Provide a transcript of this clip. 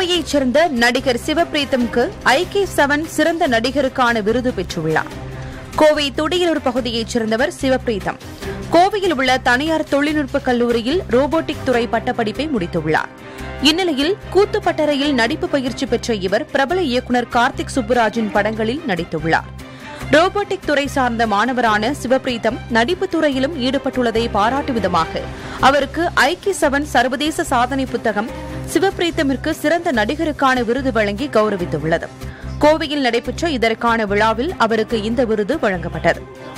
கோவையைச் சேர்ந்த நடிகர் சிவபிரீத்தம்க்கு ஐகே செவன் சிறந்த நடிகருக்கான விருது பெற்றுள்ளார் கோவை துடியலூர் பகுதியைச் சேர்ந்தவர் சிவபிரீத்தம் கோவையில் உள்ள தனியார் தொழில்நுட்ப கல்லூரியில் ரோபோட்டிக் துறை பட்டப்படிப்பை முடித்துள்ளார் இந்நிலையில் கூத்துப்பட்டறையில் நடிப்பு பயிற்சி பெற்ற இவர் பிரபல இயக்குநர் கார்த்திக் சுப்புராஜின் படங்களில் நடித்துள்ளார் ரோபோட்டிக் துறை சார்ந்த மாணவரான சிவபிரீத்தம் நடிப்பு துறையிலும் ஈடுபட்டுள்ளதை பாராட்டும் விதமாக அவருக்கு ஐக்கி செவன் சர்வதேச சாதனை புத்தகம் சிவபிரீத்தமிற்கு சிறந்த நடிகருக்கான விருது வழங்கி கௌரவித்துள்ளது கோவையில் நடைபெற்ற இதற்கான விழாவில் அவருக்கு இந்த விருது வழங்கப்பட்டது